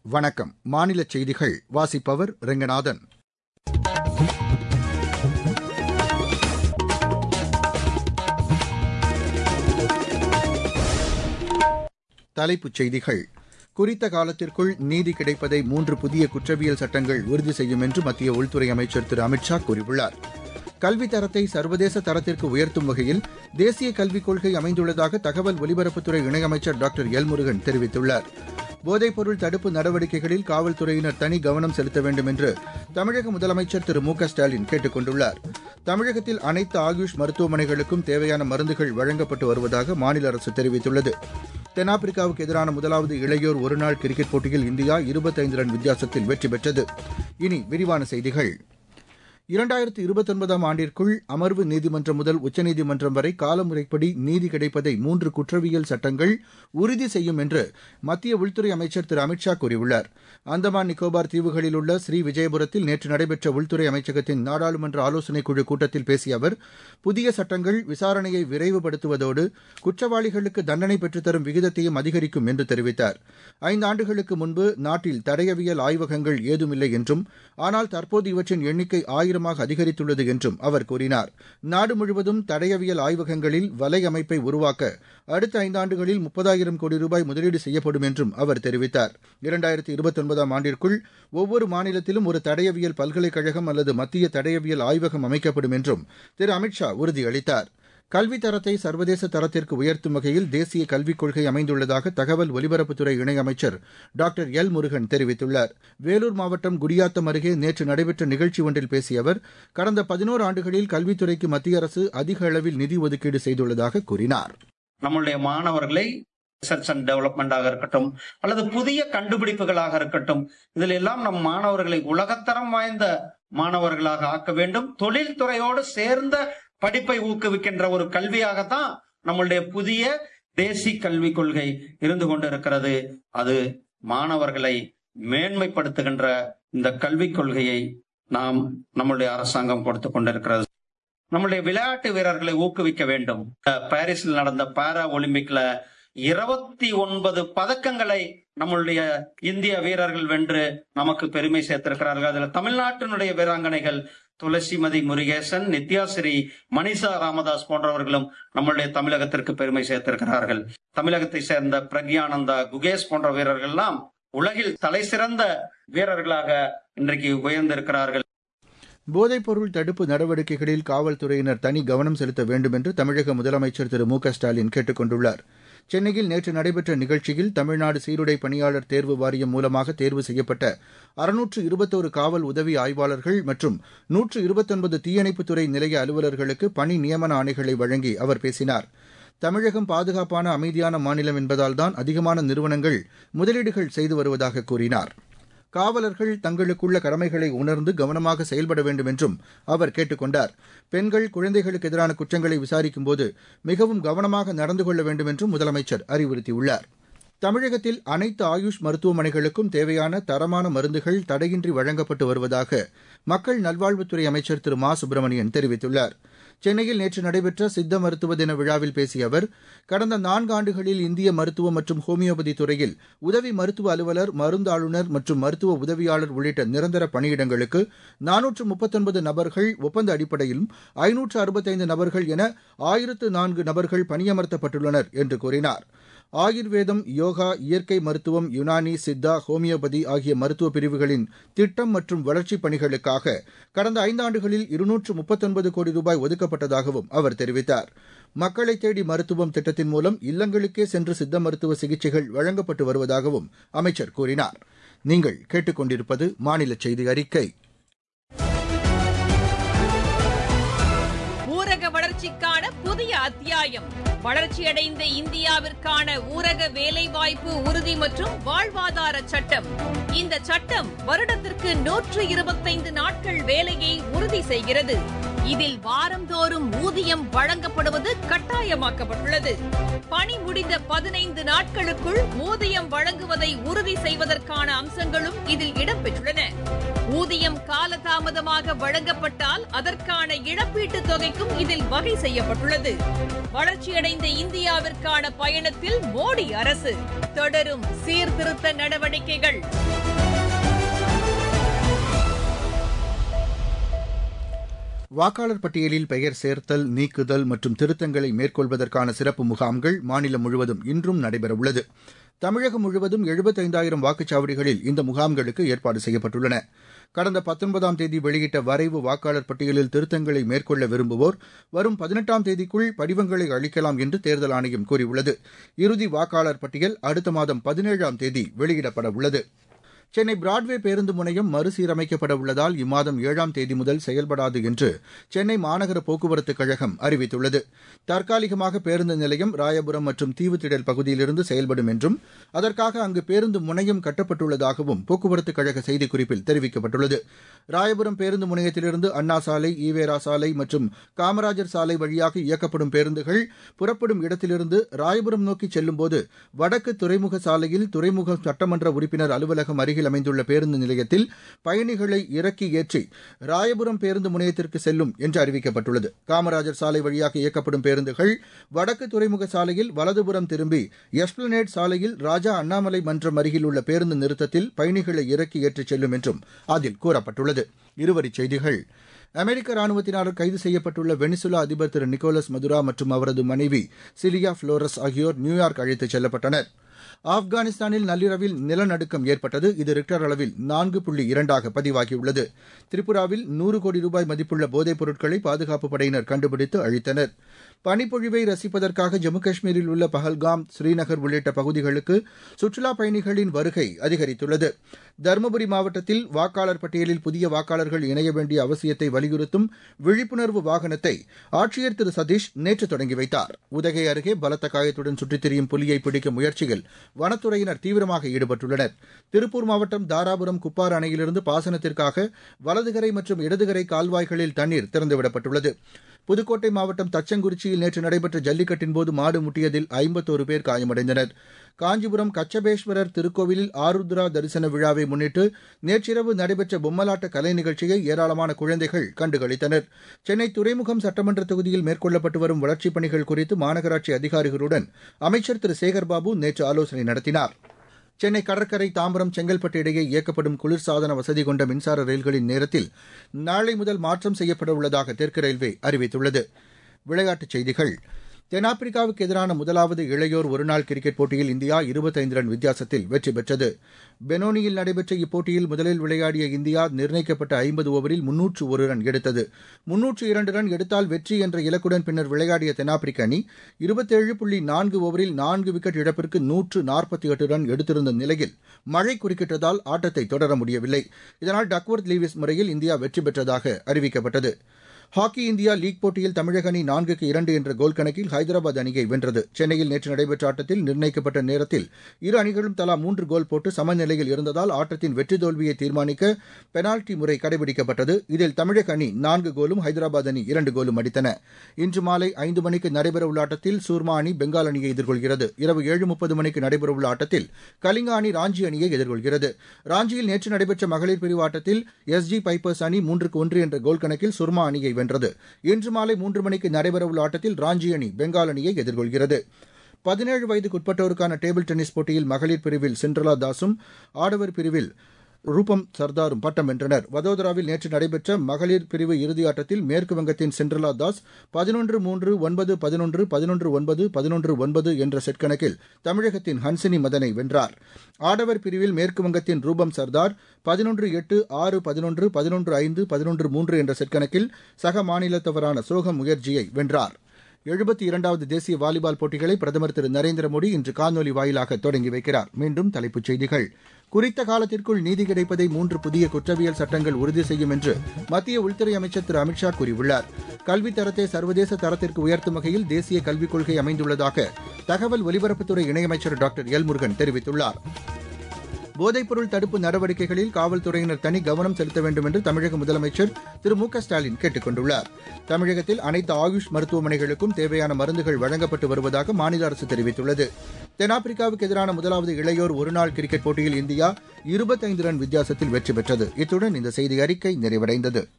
வணக்கம் மாநில செய்திகள் வாசிப்பவர் ரெங்கநாதன் தலைப்புச் செய்திகள் குறித்த காலத்திற்குள் நீதி கிடைப்பதை மூன்று புதிய குற்றவியல் சட்டங்கள் உறுதி செய்யும் என்று மத்திய உள்துறை அமைச்சர் திரு அமித் ஷா கூறியுள்ளார் கல்வித் தரத்தை சர்வதேச தரத்திற்கு உயர்த்தும் வகையில் தேசிய கல்விக் கொள்கை அமைந்துள்ளதாக தகவல் ஒலிபரப்புத்துறை இணையமைச்சர் டாக்டர் எல் முருகன் தெரிவித்துள்ளார் போதைப்பொருள் தடுப்பு நடவடிக்கைகளில் காவல்துறையினர் தனி கவனம் செலுத்த வேண்டும் என்று தமிழக முதலமைச்சர் திரு மு க ஸ்டாலின் கேட்டுக் கொண்டுள்ளார் தமிழகத்தில் அனைத்து ஆயுஷ் மருத்துவமனைகளுக்கும் தேவையான மருந்துகள் வழங்கப்பட்டு வருவதாக மாநில அரசு தெரிவித்துள்ளது தென்னாப்பிரிக்காவுக்கு எதிரான முதலாவது இளையோர் ஒருநாள் கிரிக்கெட் போட்டியில் இந்தியா இருபத்தைந்து ரன் வித்தியாசத்தில் வெற்றி பெற்றது இனி விரிவான செய்திகள் இரண்டாயிரத்து இருபத்தொன்பதாம் ஆண்டிற்குள் அமர்வு நீதிமன்றம் முதல் உச்சநீதிமன்றம் வரை காலமுறைப்படி நீதி கிடைப்பதை மூன்று குற்றவியல் சட்டங்கள் உறுதி செய்யும் என்று மத்திய உள்துறை அமைச்சர் திரு அமித் ஷா கூறியுள்ளார் அந்தமான் நிக்கோபார் தீவுகளில் உள்ள ஸ்ரீ விஜயபுரத்தில் நேற்று நடைபெற்ற உள்துறை அமைச்சகத்தின் நாடாளுமன்ற ஆலோசனைக் குழு கூட்டத்தில் பேசிய அவர் புதிய சட்டங்கள் விசாரணையை விரைவுபடுத்துவதோடு குற்றவாளிகளுக்கு தண்டனை பெற்றுத்தரும் விகிதத்தையும் அதிகரிக்கும் என்று தெரிவித்தார் ஐந்தாண்டுகளுக்கு முன்பு நாட்டில் தடயவியல் ஆய்வகங்கள் ஏதுமில்லை என்றும் ஆனால் தற்போது இவற்றின் எண்ணிக்கை ஆயிரமாக அதிகரித்துள்ளது என்றும் அவர் கூறினார் நாடு முழுவதும் தடயவியல் ஆய்வகங்களில் வலை அமைப்பை உருவாக்க அடுத்த ஐந்தாண்டுகளில் முப்பதாயிரம் கோடி ரூபாய் முதலீடு செய்யப்படும் என்றும் அவர் தெரிவித்தார் இரண்டாயிரத்தி இருபத்தொன்பதாம் ஆண்டிற்குள் ஒவ்வொரு மாநிலத்திலும் ஒரு தடயவியல் பல்கலைக்கழகம் அல்லது மத்திய தடயவியல் ஆய்வகம் அமைக்கப்படும் என்றும் திரு அமித் ஷா உறுதியளித்தார் கல்வித் தரத்தை சர்வதேச தரத்திற்கு உயர்த்தும் வகையில் தேசிய கல்விக் கொள்கை அமைந்துள்ளதாக தகவல் ஒலிபரப்புத்துறை இணையமைச்சர் டாக்டர் எல் முருகன் தெரிவித்துள்ளார் வேலூர் மாவட்டம் குடியாத்தம் அருகே நேற்று நடைபெற்ற நிகழ்ச்சி ஒன்றில் பேசிய அவர் கடந்த பதினோரு ஆண்டுகளில் கல்வித்துறைக்கு மத்திய அரசு அதிக அளவில் நிதி ஒதுக்கீடு செய்துள்ளதாக கூறினார் நம்முடைய மாணவர்களை ரிசர்ச் அண்ட் டெவலப்மெண்டாக இருக்கட்டும் அல்லது புதிய கண்டுபிடிப்புகளாக இருக்கட்டும் இதில் எல்லாம் நம் மாணவர்களை உலகத்தரம் வாய்ந்த மாணவர்களாக ஆக்க வேண்டும் தொழில்துறையோடு சேர்ந்த படிப்பை ஊக்குவிக்கின்ற ஒரு கல்வியாகத்தான் நம்மளுடைய புதிய தேசிய கல்விக் கொள்கை இருந்து கொண்டிருக்கிறது அது மாணவர்களை மேன்மைப்படுத்துகின்ற இந்த கல்விக் கொள்கையை நாம் நம்முடைய அரசாங்கம் கொடுத்து கொண்டிருக்கிறது நம்முடைய விளையாட்டு வீரர்களை ஊக்குவிக்க வேண்டும் பாரிஸில் நடந்த பாரா ஒலிம்பிக்ல இருபத்தி ஒன்பது பதக்கங்களை நம்மளுடைய இந்திய வீரர்கள் வென்று நமக்கு பெருமை சேர்த்திருக்கிறார்கள் அதுல தமிழ்நாட்டினுடைய வீராங்கனைகள் துளசிமதி முருகேசன் நித்யாசிரி மணிஷா ராமதாஸ் போன்றவர்களும் நம்மளுடைய தமிழகத்திற்கு பெருமை சேர்த்திருக்கிறார்கள் தமிழகத்தை சேர்ந்த பிரக்யானந்தா குகேஷ் போன்ற வீரர்கள் எல்லாம் உலகில் தலை சிறந்த வீரர்களாக இன்றைக்கு உயர்ந்திருக்கிறார்கள் போதைப்பொருள் தடுப்பு நடவடிக்கைகளில் காவல்துறையினர் தனி கவனம் செலுத்த வேண்டும் என்று தமிழக முதலமைச்சர் திரு மு க ஸ்டாலின் கேட்டுக் கொண்டுள்ளார் சென்னையில் நேற்று நடைபெற்ற நிகழ்ச்சியில் தமிழ்நாடு சீருடை பணியாளர் தேர்வு வாரியம் மூலமாக தேர்வு செய்யப்பட்ட அறுநூற்று இருபத்தோரு காவல் உதவி ஆய்வாளர்கள் மற்றும் நூற்று இருபத்தொன்பது தீயணைப்புத்துறை நிலைய அலுவலர்களுக்கு பணி நியமன ஆணைகளை வழங்கி அவர் பேசினார் தமிழகம் பாதுகாப்பான அமைதியான மாநிலம் என்பதால்தான் அதிகமான நிறுவனங்கள் முதலீடுகள் செய்து வருவதாக கூறினார் காவலர்கள் தங்களுக்குள்ள கடமைகளை உணர்ந்து கவனமாக செயல்பட வேண்டும் என்றும் அவர் கேட்டுக் கொண்டார் பெண்கள் குழந்தைகளுக்கு எதிரான குற்றங்களை விசாரிக்கும்போது மிகவும் கவனமாக நடந்து கொள்ள வேண்டும் என்றும் முதலமைச்சர் அறிவுறுத்தியுள்ளார் தமிழகத்தில் அனைத்து ஆயுஷ் மருத்துவமனைகளுக்கும் தேவையான தரமான மருந்துகள் தடையின்றி வழங்கப்பட்டு வருவதாக மக்கள் நல்வாழ்வுத்துறை அமைச்சர் திரு மா சுப்பிரமணியன் தெரிவித்துள்ளார் சென்னையில் நேற்று நடைபெற்ற சித்த மருத்துவ தின விழாவில் பேசிய அவர் கடந்த நான்கு ஆண்டுகளில் இந்திய மருத்துவம் மற்றும் ஹோமியோபதி துறையில் உதவி மருத்துவ அலுவலர் மருந்தாளுநர் மற்றும் மருத்துவ உதவியாளர் உள்ளிட்ட நிரந்தர பணியிடங்களுக்கு நானூற்று முப்பத்தொன்பது நபர்கள் ஒப்பந்த அடிப்படையிலும் ஐநூற்று அறுபத்தைந்து நபர்கள் என ஆயிரத்து நான்கு நபர்கள் பணியமர்த்தப்பட்டுள்ளனர் என்று கூறினார் ஆயுர்வேதம் யோகா இயற்கை மருத்துவம் யுனானி சித்தா ஹோமியோபதி ஆகிய மருத்துவ பிரிவுகளின் திட்டம் மற்றும் வளர்ச்சிப் பணிகளுக்காக கடந்த ஐந்தாண்டுகளில் இருநூற்று முப்பத்தொன்பது கோடி ரூபாய் ஒதுக்கப்பட்டதாகவும் அவர் தெரிவித்தார் மக்களை தேடி மருத்துவம் திட்டத்தின் மூலம் இல்லங்களுக்கே சென்று சித்த மருத்துவ சிகிச்சைகள் வழங்கப்பட்டு வருவதாகவும் அமைச்சர் கூறினார் நீங்கள் கேட்டுக்கொண்டிருப்பது மாநில செய்தி அறிக்கை ஊரக வளர்ச்சிக்கான புதிய அத்தியாயம் வளர்ச்சியடைந்த இந்தியாவிற்கான ஊரக வேலைவாய்ப்பு உறுதி மற்றும் வாழ்வாதார சட்டம் இந்த சட்டம் வருடத்திற்கு நூற்று இருபத்தைந்து நாட்கள் வேலையை உறுதி செய்கிறது இதில் வாரந்தோறும் ஊதியம் வழங்கப்படுவது கட்டாயமாக்கப்பட்டுள்ளது பணி முடிந்த பதினைந்து நாட்களுக்குள் ஊதியம் வழங்குவதை உறுதி செய்வதற்கான அம்சங்களும் இதில் இடம்பெற்றுள்ளன ஊதியம் காலதாமதமாக வழங்கப்பட்டால் அதற்கான இழப்பீட்டுத் தொகைக்கும் இதில் வகை செய்யப்பட்டுள்ளது வளர்ச்சியடைந்த இந்தியாவிற்கான பயணத்தில் மோடி அரசு தொடரும் சீர்திருத்த நடவடிக்கைகள் வாக்காளர் பட்டியலில் பெயர் சேர்த்தல் நீக்குதல் மற்றும் திருத்தங்களை மேற்கொள்வதற்கான சிறப்பு முகாம்கள் மாநிலம் முழுவதும் இன்றும் நடைபெறவுள்ளது தமிழகம் முழுவதும் எழுபத்தைந்தாயிரம் வாக்குச்சாவடிகளில் இந்த முகாம்களுக்கு ஏற்பாடு செய்யப்பட்டுள்ளன கடந்த பத்தொன்பதாம் தேதி வெளியிட்ட வரைவு வாக்காளர் பட்டியலில் திருத்தங்களை மேற்கொள்ள விரும்புவோர் வரும் பதினெட்டாம் தேதிக்குள் படிவங்களை அளிக்கலாம் என்று தேர்தல் ஆணையம் கூறியுள்ளது இறுதி வாக்காளர் பட்டியல் அடுத்த மாதம் பதினேழாம் தேதி வெளியிடப்பட உள்ளது சென்னை பிராட்வே பேருந்து முனையம் மறுசீரமைக்கப்பட உள்ளதால் இம்மாதம் ஏழாம் தேதி முதல் செயல்படாது என்று சென்னை மாநகர போக்குவரத்துக் கழகம் அறிவித்துள்ளது தற்காலிகமாக பேருந்து நிலையம் ராயபுரம் மற்றும் தீவுத்திடல் பகுதியிலிருந்து செயல்படும் என்றும் அதற்காக அங்கு பேருந்து முனையம் கட்டப்பட்டுள்ளதாகவும் போக்குவரத்துக் கழக செய்திக்குறிப்பில் தெரிவிக்கப்பட்டுள்ளது ராயபுரம் பேருந்து முனையத்திலிருந்து அண்ணா சாலை ஈவேரா சாலை மற்றும் காமராஜர் சாலை வழியாக இயக்கப்படும் பேருந்துகள் புறப்படும் இடத்திலிருந்து ராயபுரம் நோக்கி செல்லும்போது வடக்கு துறைமுக சாலையில் துறைமுக சட்டமன்ற உறுப்பினர் அலுவலகம் அருகில் அமைந்துள்ள பேருந்து நிலையத்தில் பயணிகளை இறக்கி ஏற்றி ராயபுரம் பேருந்து முனையத்திற்கு செல்லும் என்று அறிவிக்கப்பட்டுள்ளது காமராஜர் சாலை வழியாக இயக்கப்படும் பேருந்துகள் வடக்கு துறைமுக சாலையில் வலதுபுறம் திரும்பி எஸ்பிளனேட் சாலையில் ராஜா அண்ணாமலை மன்றம் அருகில் உள்ள பேருந்து நிறுத்தத்தில் பயணிகளை இறக்கி ஏற்றிச் செல்லும் என்றும் அதில் கூறப்பட்டுள்ளது இருவரிச் செய்திகள் அமெரிக்க ராணுவத்தினால் கைது செய்யப்பட்டுள்ள வெனிசுலா அதிபர் திரு நிக்கோலஸ் மதுரா மற்றும் அவரது மனைவி சிலியா புளோரஸ் ஆகியோர் நியூயார்க் அழைத்துச் செல்லப்பட்டனர் ஆப்கானிஸ்தானில் நள்ளிரவில் நிலநடுக்கம் ஏற்பட்டது இது ரிக்டர் அளவில் நான்கு புள்ளி இரண்டாக பதிவாகியுள்ளது திரிபுராவில் நூறு கோடி ரூபாய் மதிப்புள்ள போதைப் பொருட்களை பாதுகாப்புப் படையினர் கண்டுபிடித்து அழித்தனர் பனிப்பொழிவை ரசிப்பதற்காக ஜம்மு காஷ்மீரில் உள்ள பஹல்காம் ஸ்ரீநகர் உள்ளிட்ட பகுதிகளுக்கு சுற்றுலாப் பயணிகளின் வருகை அதிகரித்துள்ளது தருமபுரி மாவட்டத்தில் வாக்காளர் பட்டியலில் புதிய வாக்காளர்கள் இணைய வேண்டிய அவசியத்தை வலியுறுத்தும் விழிப்புணர்வு வாகனத்தை ஆட்சியர் திரு சதீஷ் நேற்று தொடங்கி வைத்தார் உதகை அருகே பலத்த காயத்துடன் சுற்றித் திரியும் புலியை பிடிக்கும் முயற்சியில் வனத்துறையினர் தீவிரமாக ஈடுபட்டுள்ளனர் திருப்பூர் மாவட்டம் தாராபுரம் குப்பார் அணையிலிருந்து பாசனத்திற்காக வலதுகரை மற்றும் இடதுகரை கால்வாய்களில் தண்ணீர் திறந்துவிடப்பட்டுள்ளது புதுக்கோட்டை மாவட்டம் தச்சங்குறிச்சியில் நேற்று நடைபெற்ற ஜல்லிக்கட்டின் போது மாடு முட்டியதில் ஐம்பத்தோரு பேர் காயமடைந்தனர் காஞ்சிபுரம் கச்சபேஸ்வரர் திருக்கோவிலில் ஆருத்ரா தரிசன விழாவை முன்னிட்டு நேற்றிரவு நடைபெற்ற பொம்மலாட்ட கலை நிகழ்ச்சியை ஏராளமான குழந்தைகள் கண்டுகளித்தனர் சென்னை துறைமுகம் சட்டமன்ற தொகுதியில் மேற்கொள்ளப்பட்டு வரும் வளர்ச்சிப் பணிகள் குறித்து மாநகராட்சி அதிகாரிகளுடன் அமைச்சர் திரு சேகர்பாபு நேற்று ஆலோசனை நடத்தினார் சென்னை கடற்கரை தாம்பரம் செங்கல்பட்டு இடையே இயக்கப்படும் குளிர்சாதன வசதி கொண்ட மின்சார ரயில்களின் நேரத்தில் நாளை முதல் மாற்றம் செய்யப்பட உள்ளதாக தெற்கு ரயில்வே அறிவித்துள்ளது விளையாட்டுச் செய்திகள் தென்னாப்பிரிக்காவுக்கு எதிரான முதலாவது இளையோர் ஒருநாள் கிரிக்கெட் போட்டியில் இந்தியா இருபத்தைந்து ரன் வித்தியாசத்தில் வெற்றி பெற்றது பெனோனியில் நடைபெற்ற இப்போட்டியில் முதலில் விளையாடிய இந்தியா நிர்ணயிக்கப்பட்ட ஐம்பது ஓவரில் முன்னூற்று ஒரு ரன் எடுத்தது முன்னூற்று இரண்டு ரன் எடுத்தால் வெற்றி என்ற இலக்குடன் பின்னர் விளையாடிய தென்னாப்பிரிக்க அணி இருபத்தேழு புள்ளி நான்கு ஓவரில் நான்கு விக்கெட் இழப்பிற்கு நூற்று நாற்பத்தி எட்டு ரன் எடுத்திருந்த நிலையில் மழை குறுக்கிட்டதால் ஆட்டத்தை தொடர முடியவில்லை இதனால் டக்வர்த் லீவிஸ் முறையில் இந்தியா வெற்றி பெற்றதாக அறிவிக்கப்பட்டது ஹாக்கி இந்தியா லீக் போட்டியில் தமிழக அணி நான்குக்கு இரண்டு என்ற கோல் கணக்கில் ஹைதராபாத் அணியை வென்றது சென்னையில் நேற்று நடைபெற்ற ஆட்டத்தில் நிர்ணயிக்கப்பட்ட நேரத்தில் இரு அணிகளும் தலா மூன்று கோல் போட்டு சமநிலையில் இருந்ததால் ஆட்டத்தின் வெற்றி தோல்வியை தீர்மானிக்க பெனால்டி முறை கடைபிடிக்கப்பட்டது இதில் தமிழக அணி நான்கு கோலும் ஹைதராபாத் அணி இரண்டு கோலும் அடித்தன இன்று மாலை ஐந்து மணிக்கு நடைபெறவுள்ள ஆட்டத்தில் சூர்மா அணி பெங்கால் அணியை எதிர்கொள்கிறது இரவு ஏழு முப்பது மணிக்கு நடைபெறவுள்ள ஆட்டத்தில் கலிங்கா அணி ராஞ்சி அணியை எதிர்கொள்கிறது ராஞ்சியில் நேற்று நடைபெற்ற மகளிர் பிரிவு ஆட்டத்தில் எஸ் ஜி பைப்பர்ஸ் அணி மூன்றுக்கு ஒன்று என்ற கோல் கணக்கில் சுர்மா அணியை வென்றது இன்று மாலை மூன்று மணிக்கு நடைபெறவுள்ள ஆட்டத்தில் ராஞ்சி அணி பெங்கால் அணியை எதிர்கொள்கிறது பதினேழு வயதுக்குட்பட்டோருக்கான டேபிள் டென்னிஸ் போட்டியில் மகளிர் பிரிவில் சிண்ட்ரலா தாஸும் ஆடவர் பிரிவில் ரூபம் சர்தாரும் பட்டம் வென்றனர் வதோதராவில் நேற்று நடைபெற்ற மகளிர் பிரிவு இறுதியாட்டத்தில் மேற்கு வங்கத்தின் சென்ட்ரலா தாஸ் பதினொன்று மூன்று ஒன்பது பதினொன்று பதினொன்று ஒன்பது பதினொன்று ஒன்பது என்ற செட் கணக்கில் தமிழகத்தின் ஹன்சினி மதனை வென்றார் ஆடவர் பிரிவில் மேற்கு வங்கத்தின் ரூபம் சர்தார் பதினொன்று எட்டு ஆறு பதினொன்று பதினொன்று ஐந்து பதினொன்று மூன்று என்ற செட் கணக்கில் சக மாநிலத்தவரான சோகம் முகர்ஜியை வென்றார் எழுபத்தி இரண்டாவது தேசிய வாலிபால் போட்டிகளை பிரதமர் திரு நரேந்திர மோடி இன்று காணொலி வாயிலாக தொடங்கி வைக்கிறார் மீண்டும் தலைப்புச் செய்திகள் குறித்த காலத்திற்குள் நீதி கிடைப்பதை மூன்று புதிய குற்றவியல் சட்டங்கள் உறுதி செய்யும் என்று மத்திய உள்துறை அமைச்சர் திரு அமித்ஷா கூறியுள்ளார் கல்வித் தரத்தை சர்வதேச தரத்திற்கு உயர்த்தும் வகையில் தேசிய கல்விக் கொள்கை அமைந்துள்ளதாக தகவல் ஒலிபரப்புத்துறை இணையமைச்சர் டாக்டர் எல் முருகன் தெரிவித்துள்ளார் போதைப்பொருள் தடுப்பு நடவடிக்கைகளில் காவல்துறையினர் தனி கவனம் செலுத்த வேண்டும் என்று தமிழக முதலமைச்சர் திரு மு க ஸ்டாலின் கேட்டுக் கொண்டுள்ளார் தமிழகத்தில் அனைத்து ஆயுஷ் மருத்துவமனைகளுக்கும் தேவையான மருந்துகள் வழங்கப்பட்டு வருவதாக மாநில அரசு தெரிவித்துள்ளது தென்னாப்பிரிக்காவுக்கு எதிரான முதலாவது இளையோர் ஒருநாள் கிரிக்கெட் போட்டியில் இந்தியா இருபத்தைந்து ரன் வித்தியாசத்தில் வெற்றி பெற்றது இத்துடன் இந்த செய்தி அறிக்கை நிறைவடைந்தது